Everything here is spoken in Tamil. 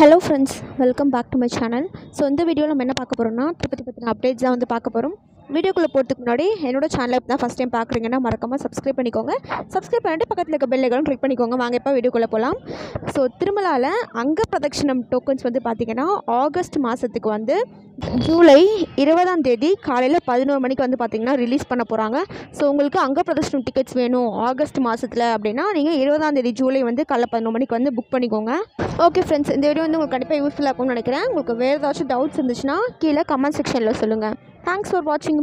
hello friends welcome back to my channel so இந்த வீடியோவில் நம்ம என்ன பார்க்க போகிறோம்னா திருப்பதி பற்றின அப்டேட்ஸ் தான் வந்து பார்க்க போகிறோம் வீடியோக்குள்ளே போகிறதுக்கு முன்னாடி என்னோட சேனலை இப்போ தான் ஃபஸ்ட் டைம் பார்க்குறீங்கன்னா மறக்காமல் சப்ஸ்கிரைப் பண்ணிக்கோங்க சப்ஸ்கிரைப் பண்ணிட்டு பக்கத்தில் இருக்க பெல் ஐக்கானும் கிளிக் பண்ணிக்கோங்க வாங்க இப்போ வீடியோக்குள்ளே போகலாம் ஸோ திருமலாவில் அங்க பிரதட்சணம் டோக்கன்ஸ் வந்து பார்த்திங்கன்னா ஆகஸ்ட் மாதத்துக்கு வந்து ஜூலை இருபதாம் தேதி காலையில் பதினோரு மணிக்கு வந்து பார்த்திங்கன்னா ரிலீஸ் பண்ண போகிறாங்க ஸோ உங்களுக்கு அங்க பிரதர்ஷனம் டிக்கெட்ஸ் வேணும் ஆகஸ்ட் மாதத்தில் அப்படின்னா நீங்கள் இருபதாம் தேதி ஜூலை வந்து காலைல பதினோரு மணிக்கு வந்து புக் பண்ணிக்கோங்க ஓகே ஃப்ரெண்ட்ஸ் இந்த வீடியோ வந்து உங்களுக்கு கண்டிப்பாக யூஸ்ஃபுல்லாக இருக்கும்னு நினைக்கிறேன் உங்களுக்கு வேறு ஏதாச்சும் டவுட்ஸ் இருந்துச்சுன்னா கீழே கமெண்ட் செக்ஷனில் சொல்லுங்கள் தேங்க்ஸ் ஃபார் வாட்சிங்